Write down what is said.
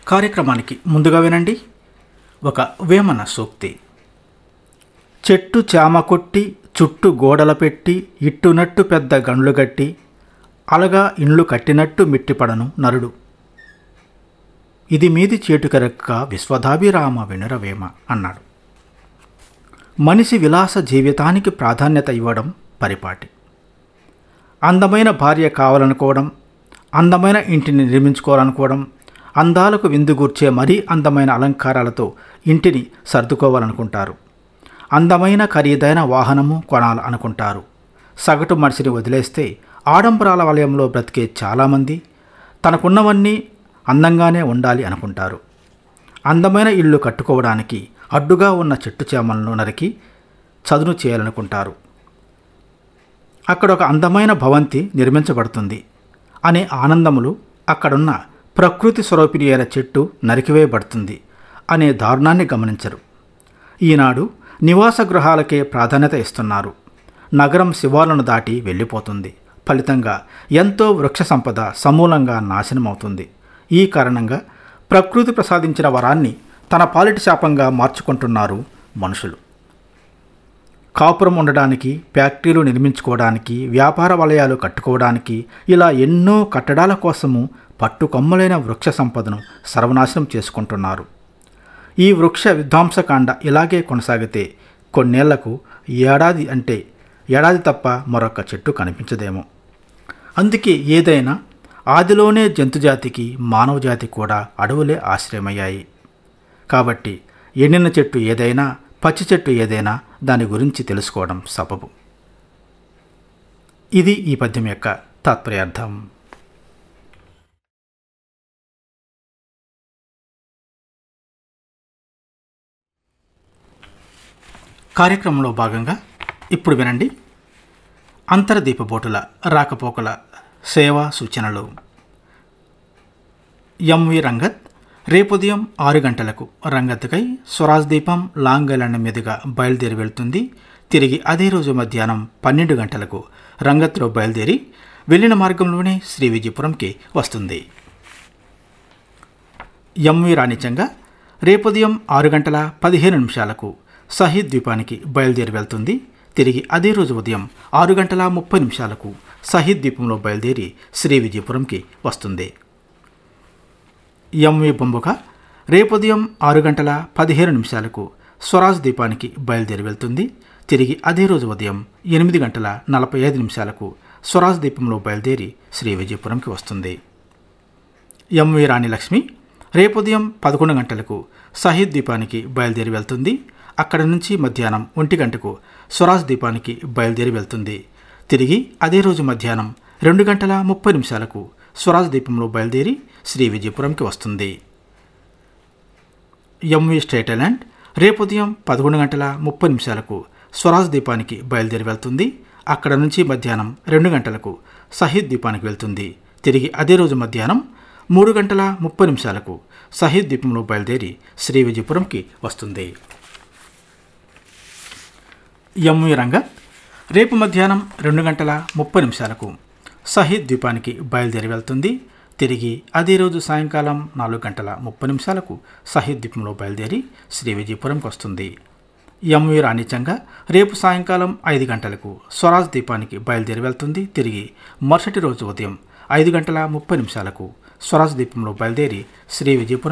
కార్యక్రమానికి ముందుగా వినండి ఒక వేమన సూక్తి చెట్టు చామ కొట్టి చుట్టూ గోడల పెట్టి ఇట్టునట్టు పెద్ద గండ్లు గట్టి అలగా ఇండ్లు కట్టినట్టు మిట్టిపడను నరుడు ఇది మీది చేటుకరెక్క విశ్వదాభిరామ వినురవేమ అన్నాడు మనిషి విలాస జీవితానికి ప్రాధాన్యత ఇవ్వడం పరిపాటి అందమైన భార్య కావాలనుకోవడం అందమైన ఇంటిని నిర్మించుకోవాలనుకోవడం అందాలకు విందుగూర్చే మరీ అందమైన అలంకారాలతో ఇంటిని సర్దుకోవాలనుకుంటారు అందమైన ఖరీదైన వాహనము కొనాలి అనుకుంటారు సగటు మనిషిని వదిలేస్తే ఆడంబరాల వలయంలో బ్రతికే చాలామంది తనకున్నవన్నీ అందంగానే ఉండాలి అనుకుంటారు అందమైన ఇల్లు కట్టుకోవడానికి అడ్డుగా ఉన్న చెట్టు చేమలను నరికి చదును చేయాలనుకుంటారు అక్కడ ఒక అందమైన భవంతి నిర్మించబడుతుంది అనే ఆనందములు అక్కడున్న ప్రకృతి స్వరూపిణి అయిన చెట్టు నరికివేయబడుతుంది అనే దారుణాన్ని గమనించరు ఈనాడు నివాస గృహాలకే ప్రాధాన్యత ఇస్తున్నారు నగరం శివాలను దాటి వెళ్ళిపోతుంది ఫలితంగా ఎంతో వృక్ష సంపద సమూలంగా నాశనమవుతుంది ఈ కారణంగా ప్రకృతి ప్రసాదించిన వరాన్ని తన పాలిటి శాపంగా మార్చుకుంటున్నారు మనుషులు కాపురం ఉండడానికి ఫ్యాక్టరీలు నిర్మించుకోవడానికి వ్యాపార వలయాలు కట్టుకోవడానికి ఇలా ఎన్నో కట్టడాల కోసము పట్టుకొమ్మలైన వృక్ష సంపదను సర్వనాశనం చేసుకుంటున్నారు ఈ వృక్ష విధ్వంసకాండ ఇలాగే కొనసాగితే కొన్నేళ్లకు ఏడాది అంటే ఏడాది తప్ప మరొక చెట్టు కనిపించదేమో అందుకే ఏదైనా ఆదిలోనే జంతుజాతికి మానవ జాతి కూడా అడవులే ఆశ్రయమయ్యాయి కాబట్టి ఎండిన చెట్టు ఏదైనా పచ్చి చెట్టు ఏదైనా దాని గురించి తెలుసుకోవడం సబబు ఇది ఈ పద్యం యొక్క తాత్పర్యార్థం కార్యక్రమంలో భాగంగా ఇప్పుడు వినండి అంతర్దీపబోటుల రాకపోకల సేవా సూచనలు ఎంవి రంగత్ రేపు ఉదయం ఆరు గంటలకు రంగత్కై స్వరాజ్ దీపం లాంగ్ ఐలాండ్ మీదుగా బయలుదేరి వెళ్తుంది తిరిగి అదే రోజు మధ్యాహ్నం పన్నెండు గంటలకు రంగత్లో బయలుదేరి వెళ్ళిన మార్గంలోనే శ్రీ విజయపురంకి వస్తుంది ఎంవి రాణిచంగా రేపు ఉదయం ఆరు గంటల పదిహేను నిమిషాలకు సహీద్ ద్వీపానికి బయలుదేరి వెళ్తుంది తిరిగి అదే రోజు ఉదయం ఆరు గంటల ముప్పై నిమిషాలకు సహీద్ ద్వీపంలో బయలుదేరి శ్రీ విజయపురంకి వస్తుంది ఎంవి బొంబుక రేపు ఉదయం ఆరు గంటల పదిహేను నిమిషాలకు స్వరాజ్ ద్వీపానికి బయలుదేరి వెళ్తుంది తిరిగి అదే రోజు ఉదయం ఎనిమిది గంటల నలభై ఐదు నిమిషాలకు స్వరాజ్ ద్వీపంలో బయలుదేరి శ్రీ విజయపురంకి వస్తుంది ఎంవి రాణి లక్ష్మి రేపు ఉదయం పదకొండు గంటలకు సహీద్ ద్వీపానికి బయలుదేరి వెళ్తుంది అక్కడ నుంచి మధ్యాహ్నం ఒంటి గంటకు స్వరాజ్ ద్వీపానికి బయలుదేరి వెళ్తుంది తిరిగి అదే రోజు మధ్యాహ్నం రెండు గంటల ముప్పై నిమిషాలకు స్వరాజ్ ద్వీపంలో బయలుదేరి శ్రీ విజయపురంకి వస్తుంది ఎంవి స్టేట్ ఐలాండ్ రేపు ఉదయం పదకొండు గంటల ముప్పై నిమిషాలకు స్వరాజ్ ద్వీపానికి బయలుదేరి వెళ్తుంది అక్కడ నుంచి మధ్యాహ్నం రెండు గంటలకు సహీద్ ద్వీపానికి వెళ్తుంది తిరిగి అదే రోజు మధ్యాహ్నం మూడు గంటల ముప్పై నిమిషాలకు సహీద్ ద్వీపంలో బయలుదేరి శ్రీ విజయపురంకి వస్తుంది ఎంవి రంగత్ రేపు మధ్యాహ్నం రెండు గంటల ముప్పై నిమిషాలకు సహీద్ ద్వీపానికి బయలుదేరి వెళ్తుంది తిరిగి అదే రోజు సాయంకాలం నాలుగు గంటల ముప్పై నిమిషాలకు సహీద్ ద్వీపంలో బయలుదేరి శ్రీ విజయపురంకి వస్తుంది ఎంవి రాణిచంగా రేపు సాయంకాలం ఐదు గంటలకు స్వరాజ్ ద్వీపానికి బయలుదేరి వెళ్తుంది తిరిగి మరుసటి రోజు ఉదయం ఐదు గంటల ముప్పై నిమిషాలకు స్వరాజ్ ద్వీపంలో బయలుదేరి శ్రీ విజయపురం